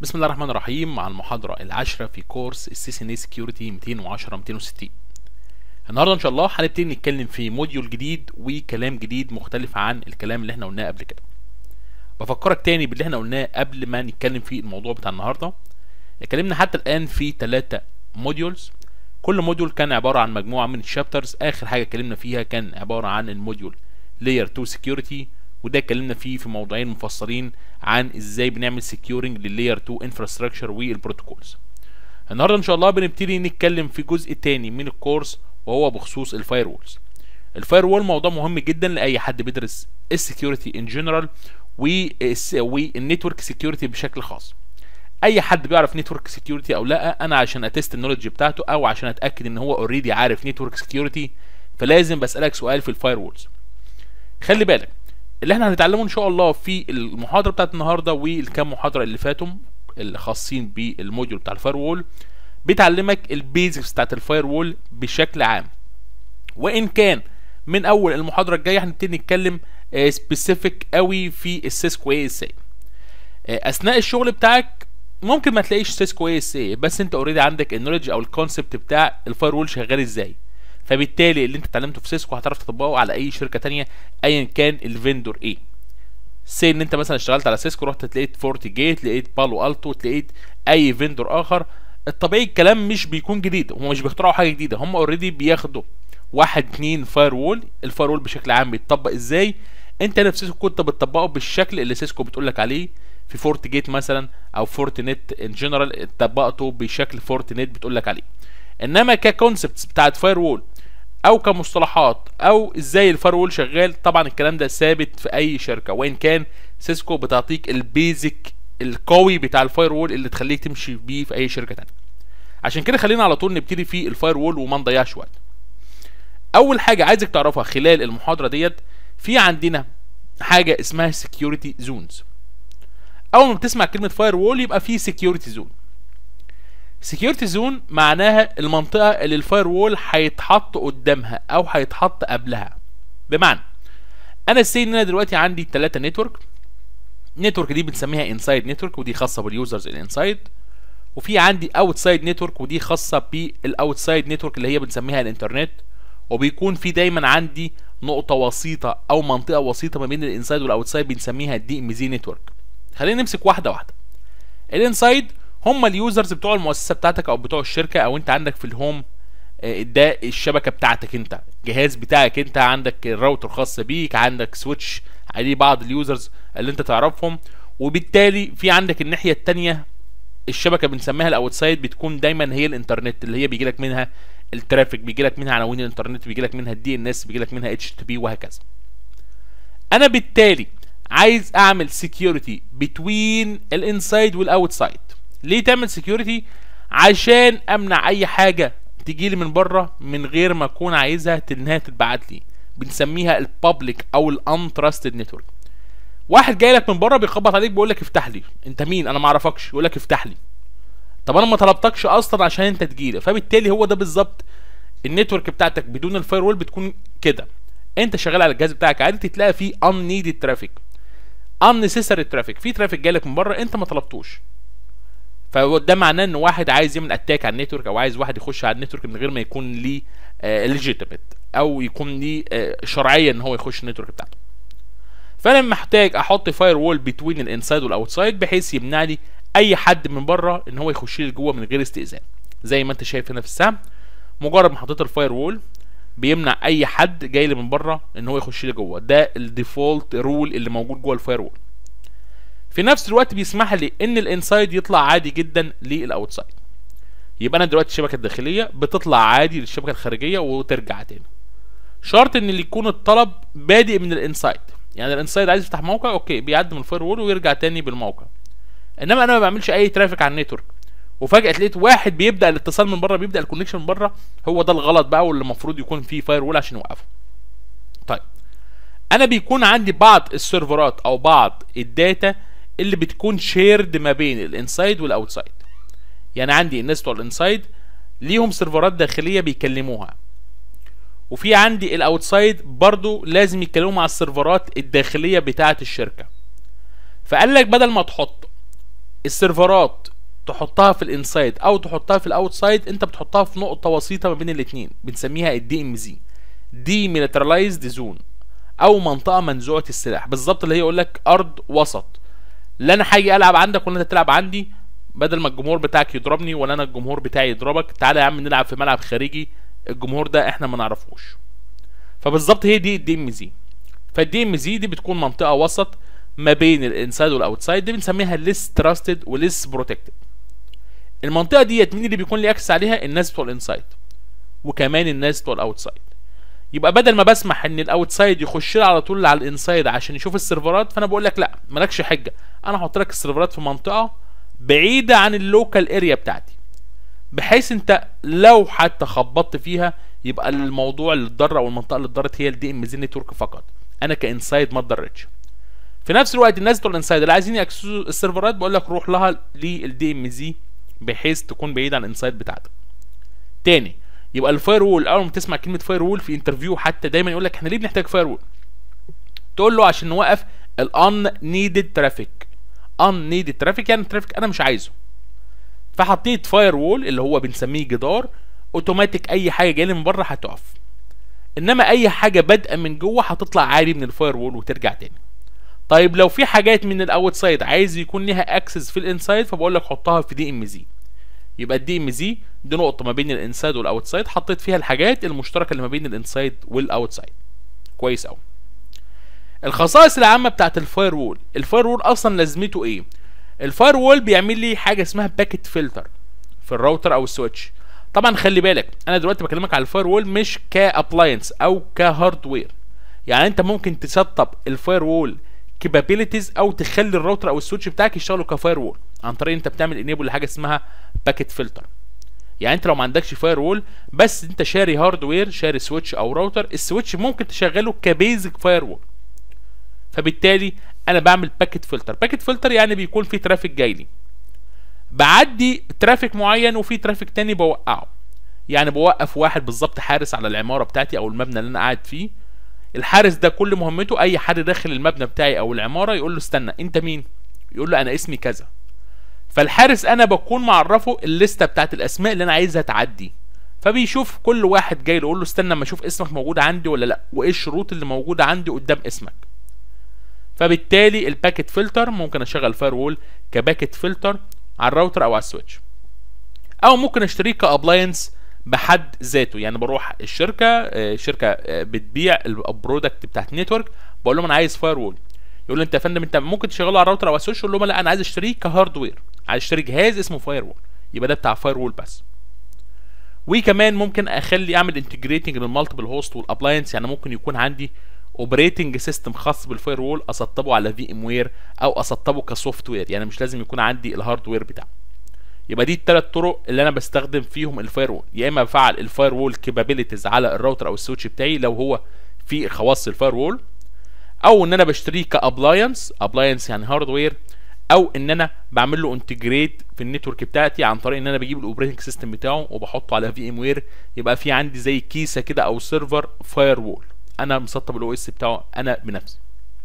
بسم الله الرحمن الرحيم مع المحاضرة العاشرة في كورس السي سي ان اي سكيورتي 210 260 النهارده ان شاء الله هنبتدي نتكلم في موديول جديد وكلام جديد مختلف عن الكلام اللي احنا قلناه قبل كده بفكرك تاني باللي احنا قلناه قبل ما نتكلم في الموضوع بتاع النهارده اتكلمنا حتى الان في ثلاثة موديولز كل موديول كان عبارة عن مجموعة من الشابترز اخر حاجة اتكلمنا فيها كان عبارة عن الموديول لاير 2 سكيورتي وده اتكلمنا فيه في موضوعين مفصلين عن ازاي بنعمل سكيورنج لللاير 2 انفراستراكشر والبروتوكولز النهارده ان شاء الله بنبتدي نتكلم في جزء تاني من الكورس وهو بخصوص الفاير وولز الفاير وول موضوع مهم جدا لاي حد بيدرس السكيورتي ان جنرال والنتورك سكيورتي بشكل خاص اي حد بيعرف نتورك سكيورتي او لا انا عشان اتست النولج بتاعته او عشان اتاكد ان هو اوريدي عارف نتورك سكيورتي فلازم بسالك سؤال في الفاير وولز خلي بالك اللي احنا هنتعلمه ان شاء الله في المحاضره بتاعت النهارده والكام محاضره اللي فاتوا اللي خاصين بالموديول بتاع الفاير وول بتعلمك البيزكس بتاعت الفاير وول بشكل عام وان كان من اول المحاضره الجايه هنبتدي نتكلم سبيسيفيك قوي في السيسكو اي اس اي اثناء الشغل بتاعك ممكن ما تلاقيش سيسكو اي اس اي بس انت اوريدي عندك النولج او الكونسبت بتاع الفاير وول شغال ازاي فبالتالي اللي انت اتعلمته في سيسكو هتعرف تطبقه على اي شركه تانية ايا كان الفندور ايه سي ان انت مثلا اشتغلت على سيسكو رحت تلاقيت فورتي جيت لقيت بالو التو تلاقيت اي فندور اخر الطبيعي الكلام مش بيكون جديد هم مش بيخترعوا حاجه جديده هم اوريدي بياخدوا واحد اتنين فاير وول الفاير وول بشكل عام بيتطبق ازاي انت نفس سيسكو كنت بتطبقه بالشكل اللي سيسكو بتقول لك عليه في فورت جيت مثلا او فورت نت ان جنرال طبقته بشكل فورت نت بتقول لك عليه انما ككونسبتس بتاعت فاير وول او كمصطلحات او ازاي الفاير وول شغال طبعا الكلام ده ثابت في اي شركه وان كان سيسكو بتعطيك البيزك القوي بتاع الفاير وول اللي تخليك تمشي بيه في اي شركه تانية عشان كده خلينا على طول نبتدي في الفاير وول وما نضيعش وقت اول حاجه عايزك تعرفها خلال المحاضره ديت في عندنا حاجه اسمها سكيورتي زونز اول ما بتسمع كلمه فاير وول يبقى في سكيورتي زون سكيورتي زون معناها المنطقه اللي الفاير وول هيتحط قدامها او هيتحط قبلها بمعنى انا سي ان انا دلوقتي عندي ثلاثه نتورك نتورك دي بنسميها انسايد نتورك ودي خاصه باليوزرز الانسايد وفي عندي اوتسايد نتورك ودي خاصه بالاوتسايد نتورك اللي هي بنسميها الانترنت وبيكون في دايما عندي نقطه وسيطه او منطقه وسيطه ما بين الانسايد والاوتسايد بنسميها الدي ام زي نتورك خلينا نمسك واحده واحده الانسايد هم اليوزرز بتوع المؤسسه بتاعتك او بتوع الشركه او انت عندك في الهوم ده الشبكه بتاعتك انت جهاز بتاعك انت عندك الراوتر خاص بيك عندك سويتش عليه بعض اليوزرز اللي انت تعرفهم وبالتالي في عندك الناحيه الثانيه الشبكه بنسميها الاوتسايد بتكون دايما هي الانترنت اللي هي بيجي لك منها الترافيك بيجي لك منها عناوين الانترنت بيجي لك منها الدي ان اس بيجي لك منها اتش تي بي وهكذا انا بالتالي عايز اعمل سكيورتي بتوين الانسايد والاوتسايد ليه تعمل سكيورتي عشان امنع اي حاجه تجي لي من بره من غير ما اكون عايزها انها تتبعت لي بنسميها البابليك او الانتراستد نتورك واحد جاي لك من بره بيخبط عليك بيقول لك افتح لي انت مين انا ما اعرفكش يقول لك افتح لي طب انا ما طلبتكش اصلا عشان انت تجيلي فبالتالي هو ده بالظبط النتورك بتاعتك بدون الفاير وول بتكون كده انت شغال على الجهاز بتاعك عادي تلاقي فيه ان نيدد ترافيك unnecessary ترافيك في ترافيك جالك من بره انت ما طلبتوش فده معناه ان واحد عايز يعمل اتاك على النتورك او عايز واحد يخش على النتورك من غير ما يكون ليه ليجيتيمت او يكون ليه شرعيه ان هو يخش النتورك بتاعته فانا محتاج احط فاير وول بتوين الانسايد والاوتسايد بحيث يمنع لي اي حد من بره ان هو يخش لي جوه من غير استئذان زي ما انت شايف هنا في السهم مجرد ما حطيت الفاير وول بيمنع اي حد جاي لي من بره ان هو يخش لي جوه ده الديفولت رول اللي موجود جوه الفاير وول في نفس الوقت بيسمح لي ان الانسايد يطلع عادي جدا للاوتسايد يبقى انا دلوقتي الشبكه الداخليه بتطلع عادي للشبكه الخارجيه وترجع تاني شرط ان اللي يكون الطلب بادئ من الانسايد يعني الانسايد عايز يفتح موقع اوكي بيعدي من الفاير وول ويرجع تاني بالموقع انما انا ما بعملش اي ترافيك على النتورك وفجاه لقيت واحد بيبدا الاتصال من بره بيبدا الكونكشن من بره هو ده الغلط بقى واللي المفروض يكون فيه فاير وول عشان يوقفه طيب انا بيكون عندي بعض السيرفرات او بعض الداتا اللي بتكون شيرد ما بين الانسايد والاوتسايد يعني عندي الناس بتوع الانسايد ليهم سيرفرات داخليه بيكلموها وفي عندي الاوتسايد برضو لازم يتكلموا مع السيرفرات الداخليه بتاعه الشركه فقال لك بدل ما تحط السيرفرات تحطها في الانسايد او تحطها في الاوتسايد انت بتحطها في نقطه وسيطه ما بين الاثنين بنسميها الدي ام زي دي ميليترالايزد زون او منطقه منزوعه السلاح بالظبط اللي هي يقول لك ارض وسط لا انا هاجي العب عندك ولا انت تلعب عندي بدل ما الجمهور بتاعك يضربني ولا انا الجمهور بتاعي يضربك تعالى يا عم نلعب في ملعب خارجي الجمهور ده احنا ما نعرفوش فبالظبط هي دي الدي ام زي فالدي ام زي دي بتكون منطقه وسط ما بين الانسايد والاوتسايد دي بنسميها ليس تراستد وليس بروتكتد المنطقه ديت مين اللي بيكون لي اكسس عليها الناس بتوع الانسايد وكمان الناس بتوع الاوتسايد يبقى بدل ما بسمح ان الاوتسايد يخش لي على طول على الانسايد عشان يشوف السيرفرات فانا بقول لك لا مالكش حجه انا هحط لك السيرفرات في منطقه بعيده عن اللوكال اريا بتاعتي بحيث انت لو حتى خبطت فيها يبقى الموضوع اللي اتضر او المنطقه اللي اتضرت هي الدي ام زي نتورك فقط انا كانسايد ما اتضرتش في نفس الوقت الناس بتوع الانسايد اللي عايزين ياكسسوا السيرفرات بقول لك روح لها للدي ام زي بحيث تكون بعيد عن الانسايد بتاعتك تاني يبقى الفاير وول اول ما تسمع كلمه فاير وول في انترفيو حتى دايما يقول لك احنا ليه بنحتاج فاير وول تقول له عشان نوقف الان نيدد ترافيك ان نيدد ترافيك يعني ترافيك انا مش عايزه فحطيت فاير وول اللي هو بنسميه جدار اوتوماتيك اي حاجه جايه من بره هتقف انما اي حاجه بادئه من جوه هتطلع عادي من الفاير وول وترجع تاني طيب لو في حاجات من الاوت سايد عايز يكون ليها اكسس في الانسايد فبقول لك حطها في دي ام زي يبقى الدي ام زي دي نقطه ما بين الانسايد والاوت سايد حطيت فيها الحاجات المشتركه اللي ما بين الانسايد والاوت سايد كويس قوي الخصائص العامه بتاعت الفاير وول الفاير وول اصلا لازمته ايه الفاير وول بيعمل لي حاجه اسمها باكيت فلتر في الراوتر او السويتش طبعا خلي بالك انا دلوقتي بكلمك على الفاير وول مش كابلاينس او كهاردوير يعني انت ممكن تسطب الفاير وول كابابيلتيز او تخلي الراوتر او السويتش بتاعك يشتغلوا كفاير وول عن طريق انت بتعمل انيبل لحاجه اسمها باكيت فلتر يعني انت لو ما عندكش فاير وول بس انت شاري هاردوير شاري سويتش او راوتر السويتش ممكن تشغله كبيزك فاير وول فبالتالي انا بعمل باكيت فلتر باكيت فلتر يعني بيكون في ترافيك جاي لي بعدي ترافيك معين وفي ترافيك تاني بوقعه يعني بوقف واحد بالظبط حارس على العماره بتاعتي او المبنى اللي انا قاعد فيه الحارس ده كل مهمته اي حد داخل المبنى بتاعي او العماره يقول له استنى انت مين يقول له انا اسمي كذا فالحارس انا بكون معرفه الليسته بتاعت الاسماء اللي انا عايزها تعدي فبيشوف كل واحد جاي له يقول له استنى اما اشوف اسمك موجود عندي ولا لا وايه الشروط اللي موجوده عندي قدام اسمك فبالتالي الباكيت فلتر ممكن اشغل فاير وول كباكيت فلتر على الراوتر او على السويتش او ممكن اشتريه كابلاينس بحد ذاته يعني بروح الشركه آه، شركه آه، بتبيع البرودكت بتاعت نتورك بقول لهم انا عايز فاير وول يقول لي انت يا فندم انت ممكن تشغله على الراوتر او على السويتش اقول لهم لا انا عايز اشتريه كهاردوير عايز اشتري جهاز اسمه فاير وول يبقى ده بتاع فاير وول بس وكمان ممكن اخلي اعمل انتجريتنج للمالتيبل هوست والابلاينس يعني ممكن يكون عندي اوبريتنج سيستم خاص بالفاير وول اسطبه على في ام وير او اسطبه كسوفت وير يعني مش لازم يكون عندي الهاردوير بتاعه يبقى دي الثلاث طرق اللي انا بستخدم فيهم الفاير وول يا اما بفعل الفاير وول كابابيلتيز على الراوتر او السويتش بتاعي لو هو في خواص الفاير وول او ان انا بشتريه كابلاينس ابلاينس يعني هاردوير او ان انا بعمل له انتجريت في النتورك بتاعتي عن طريق ان انا بجيب الاوبريتنج سيستم بتاعه وبحطه على في ام وير يبقى في عندي زي كيسه كده او سيرفر فاير وول انا مسطب الاو اس بتاعه انا بنفسي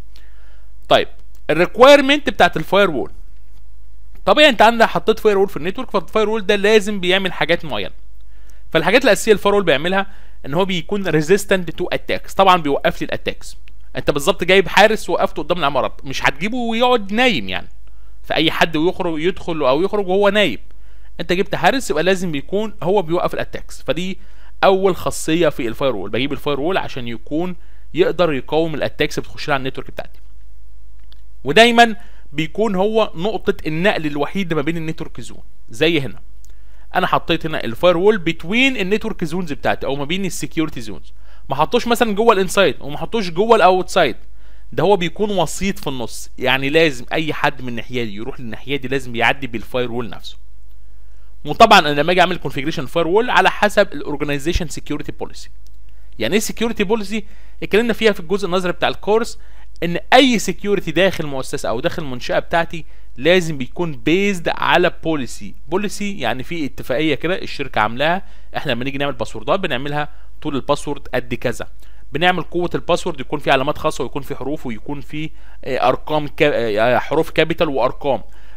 طيب الريكويرمنت بتاعت الفاير وول طبيعي انت عندك حطيت فاير وول في النتورك فالفاير وول ده لازم بيعمل حاجات معينه فالحاجات الاساسيه الفاير وول بيعملها ان هو بيكون ريزيستنت تو اتاكس طبعا بيوقف لي الاتاكس انت بالظبط جايب حارس وقفته قدام العماره مش هتجيبه ويقعد نايم يعني فاي حد يخرج يدخل او يخرج وهو نايم انت جبت حارس يبقى لازم بيكون هو بيوقف الاتاكس فدي اول خاصيه في الفاير وول بجيب الفاير وول عشان يكون يقدر يقاوم الاتاكس اللي بتخش لي على النتورك بتاعتي ودايما بيكون هو نقطه النقل الوحيد ما بين النتورك زون زي هنا انا حطيت هنا الفاير وول بتوين النتورك زونز بتاعتي او ما بين السكيورتي زونز ما حطوش مثلا جوه الانسايد وما حطوش جوه الاوتسايد ده هو بيكون وسيط في النص يعني لازم اي حد من الناحيه دي يروح للناحيه دي لازم يعدي بالفاير وول نفسه وطبعا انا لما اجي اعمل كونفيجريشن فاير وول على حسب الاورجنايزيشن سكيورتي بوليسي يعني ايه سكيورتي بوليسي اتكلمنا فيها في الجزء النظري بتاع الكورس ان اي سكيورتي داخل المؤسسه او داخل المنشاه بتاعتي لازم بيكون بيزد على بوليسي بوليسي يعني في اتفاقيه كده الشركه عاملاها احنا لما نيجي نعمل باسوردات بنعملها طول الباسورد قد كذا بنعمل قوه الباسورد يكون في علامات خاصه ويكون في حروف ويكون في ارقام كا... حروف كابيتال وارقام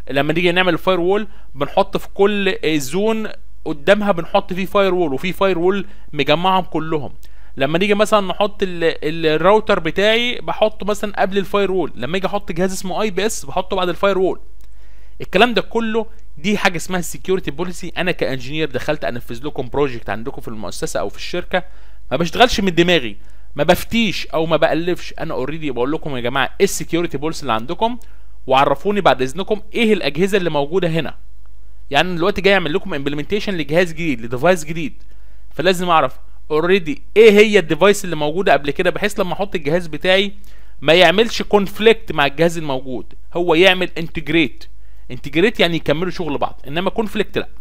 لما نيجي نعمل الفاير وول بنحط في كل زون قدامها بنحط فيه فاير وول وفي فاير وول مجمعهم كلهم لما نيجي مثلا نحط ال- الراوتر بتاعي بحطه مثلا قبل الفاير وول لما اجي احط جهاز اسمه اي بي اس بحطه بعد الفاير وول الكلام ده كله دي حاجه اسمها السكيورتي بوليسي انا كانجينير دخلت انفذ لكم بروجكت عندكم في المؤسسه او في الشركه ما بشتغلش من دماغي ما بفتيش او ما بالفش انا اوريدي بقول لكم يا جماعه ايه السكيورتي بوليسي اللي عندكم وعرفوني بعد اذنكم ايه الاجهزه اللي موجوده هنا يعني أنا دلوقتي جاي اعمل لكم امبلمنتيشن لجهاز جديد لديفايس جديد فلازم اعرف اوريدي ايه هي الديفايس اللي موجوده قبل كده بحيث لما احط الجهاز بتاعي ما يعملش كونفليكت مع الجهاز الموجود هو يعمل انتجريت انتجريت يعني يكملوا شغل بعض انما كونفليكت لا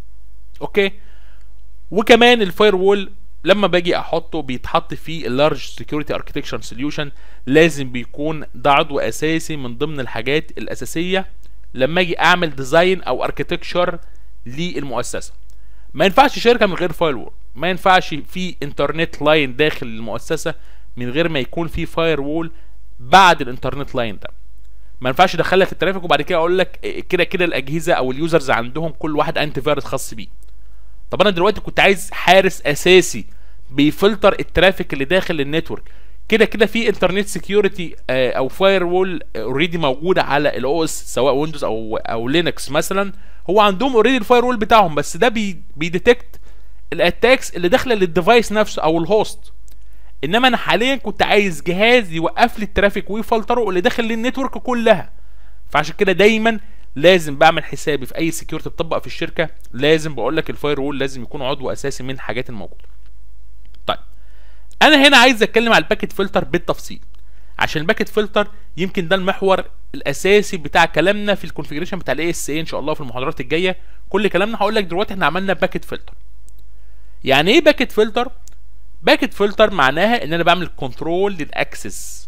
اوكي وكمان الفاير وول لما باجي احطه بيتحط فيه اللارج سكيورتي اركتكشر سوليوشن لازم بيكون ده عضو اساسي من ضمن الحاجات الاساسيه لما اجي اعمل ديزاين او اركتكشر للمؤسسه ما ينفعش شركه من غير فاير وول ما ينفعش في انترنت لاين داخل المؤسسه من غير ما يكون في فاير وول بعد الانترنت لاين ده ما ينفعش ادخلك الترافيك وبعد كده اقول لك إيه كده كده الاجهزه او اليوزرز عندهم كل واحد انتي فيروس خاص بيه طب انا دلوقتي كنت عايز حارس اساسي بيفلتر الترافيك اللي داخل النتورك كده كده في انترنت سكيورتي او فاير وول اوريدي موجوده على الاو اس سواء ويندوز او او لينكس مثلا هو عندهم اوريدي الفاير وول بتاعهم بس ده بي بيديتكت الاتاكس اللي داخله للديفايس نفسه او الهوست انما انا حاليا كنت عايز جهاز يوقف لي الترافيك ويفلتره اللي داخل للنتورك كلها فعشان كده دايما لازم بعمل حسابي في اي سكيورتي بتطبق في الشركه لازم بقول لك الفاير وول لازم يكون عضو اساسي من الحاجات الموجوده طيب انا هنا عايز اتكلم على الباكيت فلتر بالتفصيل عشان الباكيت فلتر يمكن ده المحور الاساسي بتاع كلامنا في الكونفيجريشن بتاع الاي اس اي ان شاء الله في المحاضرات الجايه كل كلامنا هقول لك دلوقتي احنا عملنا باكيت فلتر يعني ايه باكيت فلتر باكيت فلتر معناها ان انا بعمل كنترول للاكسس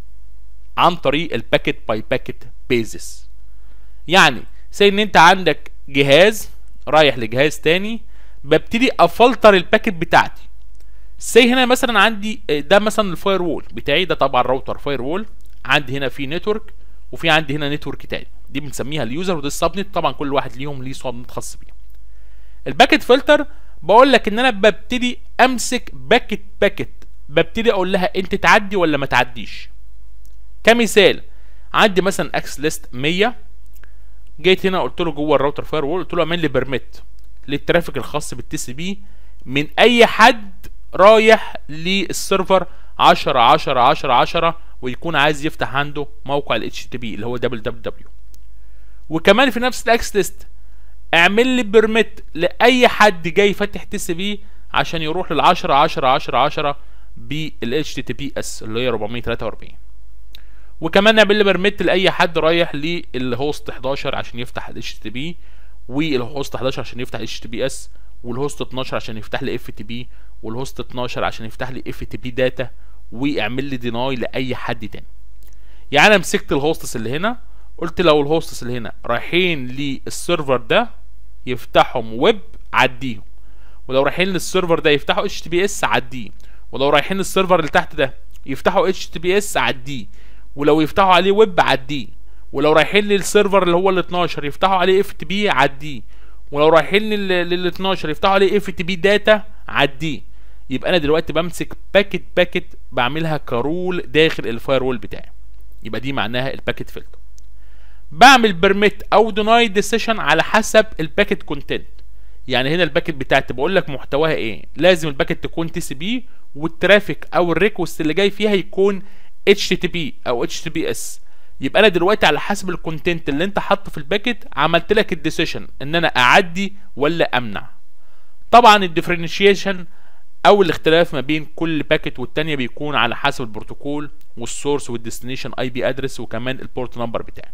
عن طريق الباكيت باي باكيت بيزس يعني زي ان انت عندك جهاز رايح لجهاز تاني ببتدي افلتر الباكيت بتاعتي سي هنا مثلا عندي ده مثلا الفاير وول بتاعي ده طبعا راوتر فاير وول عندي هنا في نتورك وفي عندي هنا نتورك تاني دي بنسميها اليوزر وده السبنت طبعا كل واحد ليهم ليه سبنت خاص بيه الباكيت فلتر بقول لك ان انا ببتدي امسك باكيت باكيت ببتدي اقول لها انت تعدي ولا ما تعديش كمثال عندي مثلا اكس ليست 100 جيت هنا قلت له جوه الراوتر فاير وول قلت له اعمل لي بيرميت للترافيك الخاص بالتي سي بي من اي حد رايح للسيرفر 10 10 10 10 ويكون عايز يفتح عنده موقع ال HTTP اللي هو www وكمان في نفس الاكس ليست اعمل لي بيرميت لاي حد جاي فاتح تي سي بي عشان يروح لل 10 10 10 10 بال HTTPS اللي هي 443 وكمان اعمل لي بيرميت لاي حد رايح للهوست 11 عشان يفتح ال HTTP والهوست 11 عشان يفتح ال HTTPS والهوست 12 عشان يفتح لي اف تي بي والهوست 12 عشان يفتح لي اف تي بي داتا واعمل لي ديناي لاي حد تاني يعني انا مسكت الهوستس اللي هنا قلت لو الهوستس اللي هنا رايحين للسيرفر ده يفتحهم ويب عديهم ولو رايحين للسيرفر ده يفتحوا اتش تي بي اس عديه ولو رايحين للسيرفر اللي تحت ده يفتحوا اتش تي بي اس عديه ولو يفتحوا عليه ويب عديه ولو رايحين للسيرفر اللي هو ال 12 يفتحوا عليه اف تي بي عديه ولو رايحين لل 12 يفتحوا عليه اف تي بي داتا عديه يبقى انا دلوقتي بمسك باكيت باكيت بعملها كرول داخل الفاير وول بتاعي يبقى دي معناها الباكيت فلتر بعمل بيرميت او ديناي ديسيشن على حسب الباكيت كونتنت يعني هنا الباكيت بتاعتي بقول لك محتواها ايه لازم الباكيت تكون تي سي بي والترافيك او الريكوست اللي جاي فيها يكون اتش تي بي او اتش تي بي اس يبقى انا دلوقتي على حسب الكونتنت اللي انت حاطه في الباكيت عملت لك الديسيشن ان انا اعدي ولا امنع طبعا الديفرنشيشن او الاختلاف ما بين كل باكيت والتانية بيكون على حسب البروتوكول والسورس والديستنيشن اي بي ادرس وكمان البورت نمبر بتاعي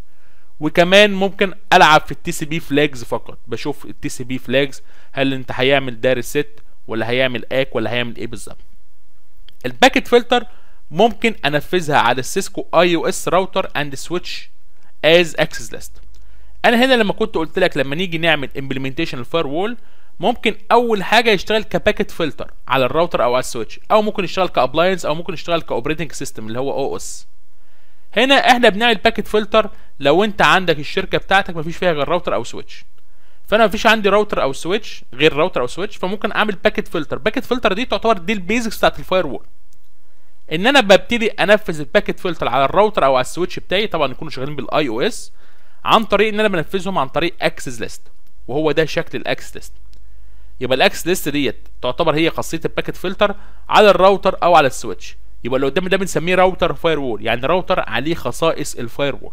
وكمان ممكن العب في التي سي بي فلاجز فقط بشوف التي سي بي فلاجز هل انت هيعمل دار ست ولا هيعمل اك ولا هيعمل ايه بالظبط الباكيت فلتر ممكن انفذها على السيسكو اي او اس راوتر اند سويتش از اكسس ليست انا هنا لما كنت قلت لك لما نيجي نعمل امبلمنتيشن الفاير وول ممكن اول حاجه يشتغل كباكيت فلتر على الراوتر او على السويتش او ممكن يشتغل كابلاينس او ممكن يشتغل كاوبريتنج سيستم اللي هو او اس هنا احنا بنعمل باكيت فلتر لو انت عندك الشركه بتاعتك مفيش فيها غير راوتر او سويتش فانا مفيش عندي راوتر او سويتش غير راوتر او سويتش فممكن اعمل باكيت فلتر باكيت فلتر دي تعتبر دي البيزكس بتاعت الفاير وول ان انا ببتدي انفذ الباكيت فلتر على الراوتر او على السويتش بتاعي طبعا يكونوا شغالين بالاي او اس عن طريق ان انا بنفذهم عن طريق اكسس ليست وهو ده شكل الاكسس ليست يبقى الاكسس ليست ديت تعتبر هي خاصيه الباكيت فلتر على الراوتر او على السويتش يبقى اللي قدامي ده بنسميه راوتر فاير وول يعني راوتر عليه خصائص الفاير وول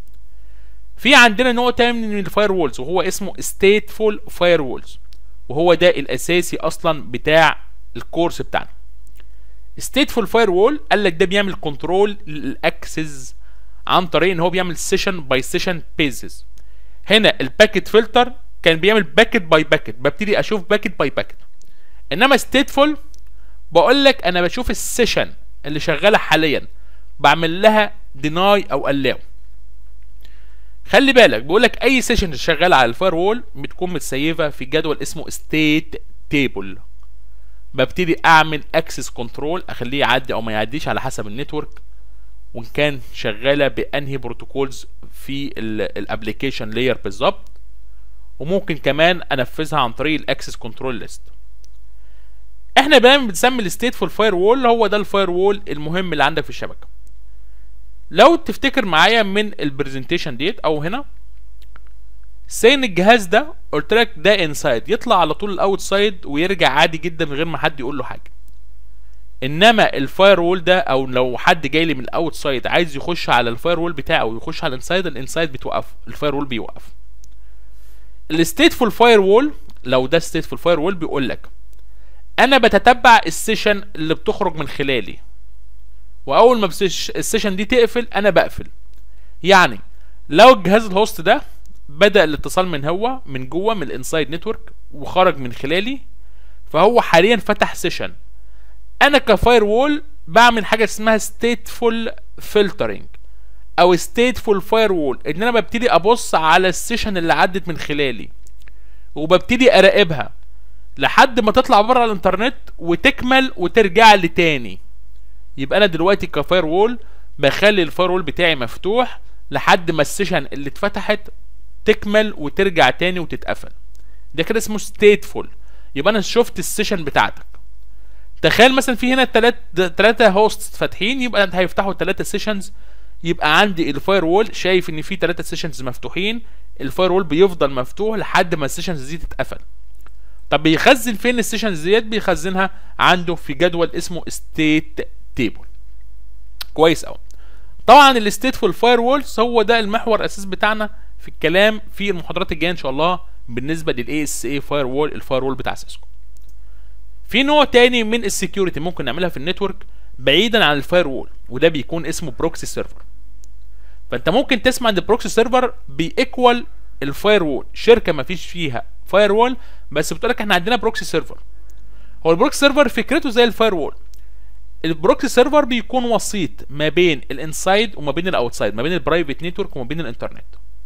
في عندنا نوع تاني من الفاير وولز وهو اسمه ستيتفول فاير وولز وهو ده الاساسي اصلا بتاع الكورس بتاعنا ستيتفول فاير وول قال لك ده بيعمل كنترول للاكسس عن طريق ان هو بيعمل سيشن باي سيشن بيزز هنا الباكيت فلتر كان بيعمل باكيت باي باكيت ببتدي اشوف باكيت باي باكيت انما ستيتفول بقول لك انا بشوف السيشن اللي شغاله حاليا بعمل لها ديناي او الاو خلي بالك بيقول لك اي سيشن شغاله على الفاير وول بتكون متسيفه في جدول اسمه ستيت تيبل ببتدي اعمل اكسس كنترول اخليه يعدي او ما يعديش على حسب النتورك وان كان شغاله بانهي بروتوكولز في الابلكيشن لاير بالظبط وممكن كمان انفذها عن طريق الاكسس كنترول ليست احنا دايما بنسمي الستيتفول فاير وول هو ده الفاير وول المهم اللي عندك في الشبكه لو تفتكر معايا من البرزنتيشن ديت او هنا سين الجهاز ده قلت لك ده انسايد يطلع على طول الاوت سايد ويرجع عادي جدا من غير ما حد يقول له حاجه انما الفاير وول ده او لو حد جاي لي من الاوت سايد عايز يخش على الفاير وول بتاعه ويخش على الانسايد الانسايد بتوقفه الفاير وول بيوقف الستيتفول فاير وول لو ده ستيتفول فاير وول بيقول لك انا بتتبع السيشن اللي بتخرج من خلالي واول ما السيشن دي تقفل انا بقفل يعني لو الجهاز الهوست ده بدا الاتصال من هو من جوه من الانسايد نتورك وخرج من خلالي فهو حاليا فتح سيشن انا كفاير وول بعمل حاجه اسمها ستيتفول فلترنج او ستيتفول فاير وول ان انا ببتدي ابص على السيشن اللي عدت من خلالي وببتدي اراقبها لحد ما تطلع بره الانترنت وتكمل وترجع لي تاني يبقى انا دلوقتي كفاير وول بخلي الفاير وول بتاعي مفتوح لحد ما السيشن اللي اتفتحت تكمل وترجع تاني وتتقفل ده كده اسمه ستيتفول يبقى انا شفت السيشن بتاعتك تخيل مثلا في هنا تلات تلاتة هوست فاتحين يبقى انت هيفتحوا تلاتة سيشنز يبقى عندي الفاير وول شايف ان في تلاتة سيشنز مفتوحين الفاير وول بيفضل مفتوح لحد ما السيشنز دي تتقفل طب بيخزن فين السيشنز ديت بيخزنها عنده في جدول اسمه ستيت تيبل كويس قوي طبعا الستيتفول فاير وولز هو ده المحور الاساس بتاعنا في الكلام في المحاضرات الجايه ان شاء الله بالنسبه للاي اس اي فاير وول الفاير وول بتاع سيسكو في نوع تاني من السكيورتي ممكن نعملها في النتورك بعيدا عن الفاير وول وده بيكون اسمه بروكسي سيرفر فانت ممكن تسمع ان البروكسي سيرفر بيكوال الفاير وول شركه ما فيش فيها فاير وول بس بتقول لك احنا عندنا بروكسي سيرفر هو البروكسي سيرفر فكرته زي الفاير وول البروكسي سيرفر بيكون وسيط ما بين الانسايد وما بين الاوتسايد ما بين البرايفت نتورك وما بين الانترنت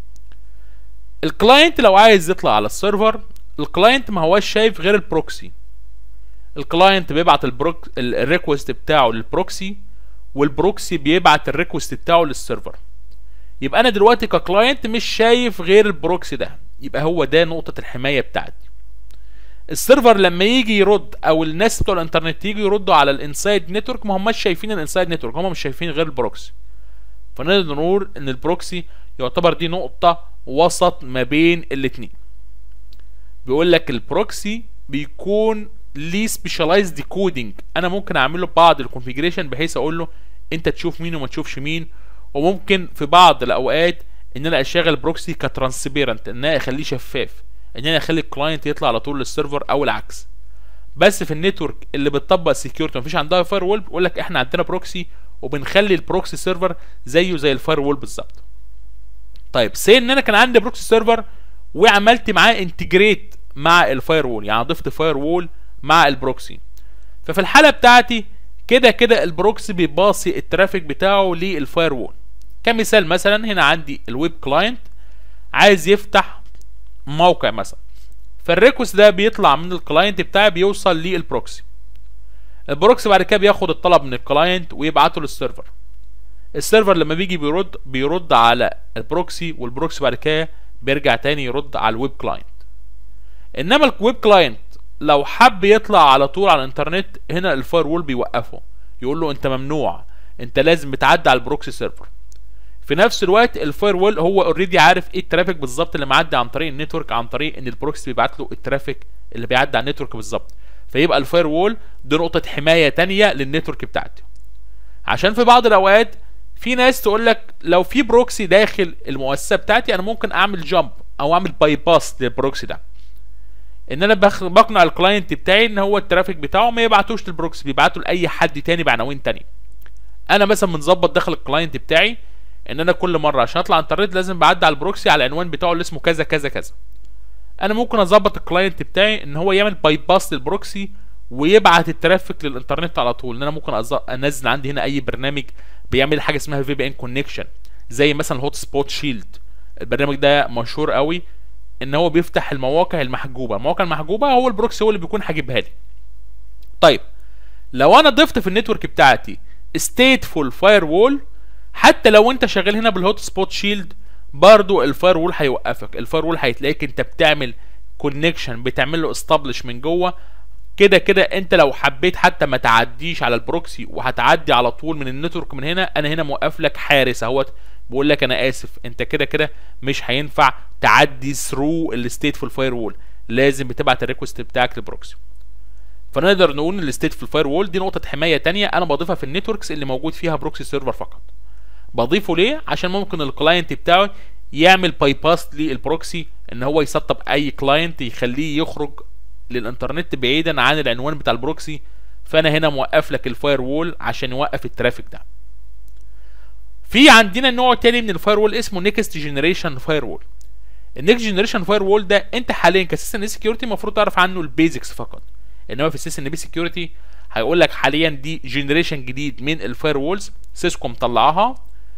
الكلاينت لو عايز يطلع على السيرفر الكلاينت ما هواش شايف غير البروكسي الكلاينت بيبعت البروك الريكوست بتاعه للبروكسي والبروكسي بيبعت الريكوست بتاعه للسيرفر يبقى انا دلوقتي ككلاينت مش شايف غير البروكسي ده يبقى هو ده نقطة الحماية بتاعتي السيرفر لما يجي يرد او الناس بتوع الانترنت يجوا يردوا على الانسايد نتورك ما هماش شايفين الانسايد نتورك هم مش شايفين غير البروكسي فنقدر نقول ان البروكسي يعتبر دي نقطة وسط ما بين الاتنين بيقول لك البروكسي بيكون ليه سبيشاليزد ديكودنج انا ممكن اعمل له بعض الكونفيجريشن بحيث اقول له انت تشوف مين وما تشوفش مين وممكن في بعض الاوقات ان انا اشغل بروكسي كترانسبيرنت ان انا اخليه شفاف ان انا اخلي الكلاينت يطلع على طول للسيرفر او العكس بس في النتورك اللي بتطبق سكيورتي مفيش عندها فاير وول بيقول لك احنا عندنا بروكسي وبنخلي البروكسي سيرفر زيه زي الفاير وول بالظبط طيب سي ان انا كان عندي بروكسي سيرفر وعملت معاه انتجريت مع الفاير وول يعني ضفت فاير وول مع البروكسي ففي الحاله بتاعتي كده كده البروكسي بيباصي الترافيك بتاعه للفاير وول كمثال مثلا هنا عندي الويب كلاينت عايز يفتح موقع مثلا فالريكوست ده بيطلع من الكلاينت بتاعي بيوصل للبروكسي البروكسي بعد كده بياخد الطلب من الكلاينت ويبعته للسيرفر السيرفر لما بيجي بيرد بيرد على البروكسي والبروكسي بعد كده بيرجع تاني يرد على الويب كلاينت انما الويب كلاينت لو حب يطلع على طول على الانترنت هنا الفاير وول بيوقفه يقول له انت ممنوع انت لازم بتعدي على البروكسي سيرفر في نفس الوقت الفاير وول هو اوريدي عارف ايه الترافيك بالظبط اللي معدي عن طريق النتورك عن طريق ان البروكسي بيبعت له الترافيك اللي بيعدي على النتورك بالظبط فيبقى الفاير وول دي نقطه حمايه تانية للنتورك بتاعتي عشان في بعض الاوقات في ناس تقول لك لو في بروكسي داخل المؤسسه بتاعتي انا ممكن اعمل جامب او اعمل باي باس للبروكسي ده ان انا بخ... بقنع الكلاينت بتاعي ان هو الترافيك بتاعه ما يبعتوش للبروكسي بيبعته لاي حد تاني بعناوين تانية انا مثلا مظبط داخل الكلاينت بتاعي ان انا كل مره عشان اطلع انترنت لازم بعدي على البروكسي على العنوان بتاعه اللي اسمه كذا كذا كذا انا ممكن اظبط الكلاينت بتاعي ان هو يعمل باي باس للبروكسي ويبعت الترافيك للانترنت على طول ان انا ممكن أز... انزل عندي هنا اي برنامج بيعمل حاجه اسمها في بي ان كونكشن زي مثلا الهوت سبوت شيلد البرنامج ده مشهور قوي ان هو بيفتح المواقع المحجوبه المواقع المحجوبه هو البروكسي هو اللي بيكون حاجبها لي طيب لو انا ضفت في النتورك بتاعتي stateful firewall حتى لو انت شغال هنا بالهوت سبوت شيلد برضو الفاير وول هيوقفك الفاير وول هيتلاقيك انت بتعمل كونكشن بتعمل له استابلش من جوه كده كده انت لو حبيت حتى ما تعديش على البروكسي وهتعدي على طول من النتورك من هنا انا هنا موقف لك حارس اهوت بقول لك انا اسف انت كده كده مش هينفع تعدي ثرو الستيتفول فاير وول لازم بتبعت الريكوست بتاعك للبروكسي فنقدر نقول ان الستيتفول فاير وول دي نقطه حمايه تانية انا بضيفها في النتوركس اللي موجود فيها بروكسي سيرفر فقط بضيفه ليه عشان ممكن الكلاينت بتاعي يعمل باي باس للبروكسي ان هو يسطب اي كلاينت يخليه يخرج للانترنت بعيدا عن العنوان بتاع البروكسي فانا هنا موقف لك الفاير وول عشان يوقف الترافيك ده في عندنا نوع تاني من الفاير وول اسمه نيكست جنريشن فاير وول النيكست جنريشن فاير وول ده انت حاليا كسيستم سكيورتي المفروض تعرف عنه البيزكس فقط انما في السيستم بي سكيورتي هيقول لك حاليا دي جنريشن جديد من الفاير وولز سيسكو مطلعها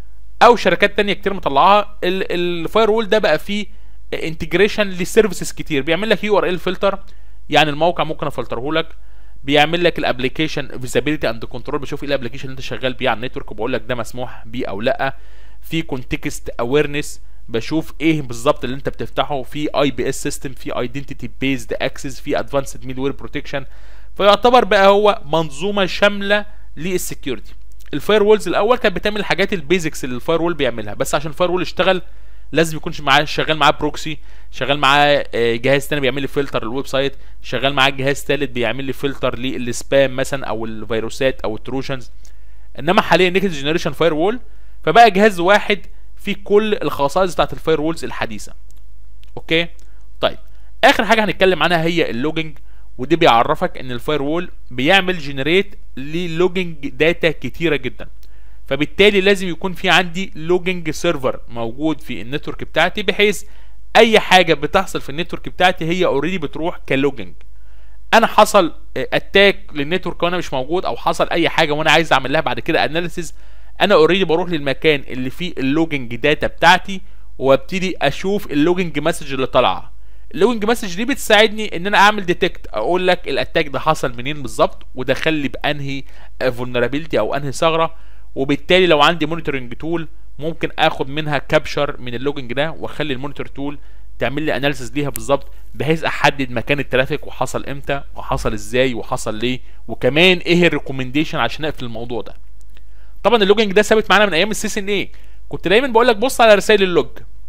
او شركات تانية كتير مطلعها الفاير وول ده بقى فيه انتجريشن لسيرفيسز كتير بيعمل لك يو ار ال فلتر يعني الموقع ممكن افلتره لك بيعمل لك الابلكيشن فيزابيلتي اند كنترول بشوف ايه الابلكيشن اللي انت شغال بيه على النتورك وبقول لك ده مسموح بيه او لا في كونتكست اويرنس بشوف ايه بالظبط اللي انت بتفتحه في اي بي اس سيستم في ايدنتيتي بيزد اكسس في ادفانسد ميد وير بروتكشن فيعتبر بقى هو منظومه شامله للسكيورتي الفاير وولز الاول كانت بتعمل الحاجات البيزكس اللي الفاير وول بيعملها بس عشان الفاير وول يشتغل لازم يكون معاه شغال معاه بروكسي شغال معاه جهاز تاني بيعمل لي فلتر للويب سايت شغال معاه جهاز تالت بيعمل لي فلتر للسبام مثلا او الفيروسات او التروجنز انما حاليا نيكست جنريشن فاير وول فبقى جهاز واحد فيه كل الخصائص بتاعت الفاير وولز الحديثه اوكي طيب اخر حاجه هنتكلم عنها هي اللوجنج ودي بيعرفك ان الفاير وول بيعمل جنريت للوجنج داتا كتيره جدا فبالتالي لازم يكون في عندي لوجنج سيرفر موجود في النتورك بتاعتي بحيث اي حاجه بتحصل في النتورك بتاعتي هي اوريدي بتروح كلوجنج انا حصل اتاك للنتورك وانا مش موجود او حصل اي حاجه وانا عايز اعمل لها بعد كده اناليسيز انا اوريدي بروح للمكان اللي فيه اللوجنج داتا بتاعتي وابتدي اشوف اللوجنج مسج اللي طالعه اللوجنج مسج دي بتساعدني ان انا اعمل ديتكت اقول لك الاتاك ده حصل منين بالظبط ودخل لي بانهي فولنربيلتي او انهي ثغره وبالتالي لو عندي مونيتورنج تول ممكن اخد منها كابشر من اللوجنج ده واخلي المونيتور تول تعمل لي اناليسيس ليها بالظبط بحيث احدد مكان الترافيك وحصل امتى وحصل ازاي وحصل ليه وكمان ايه الريكومنديشن عشان اقفل الموضوع ده طبعا اللوجنج ده ثابت معانا من ايام السي ان ايه كنت دايما بقول لك بص على رسائل اللوج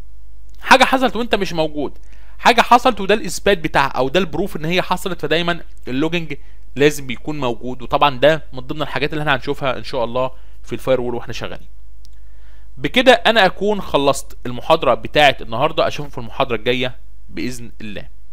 حاجه حصلت وانت مش موجود حاجه حصلت وده الاثبات بتاعها او ده البروف ان هي حصلت فدايما اللوجنج لازم بيكون موجود وطبعا ده من ضمن الحاجات اللي احنا هنشوفها ان شاء الله في الفاير وول واحنا شغالين بكده انا اكون خلصت المحاضره بتاعه النهارده اشوفكم في المحاضره الجايه باذن الله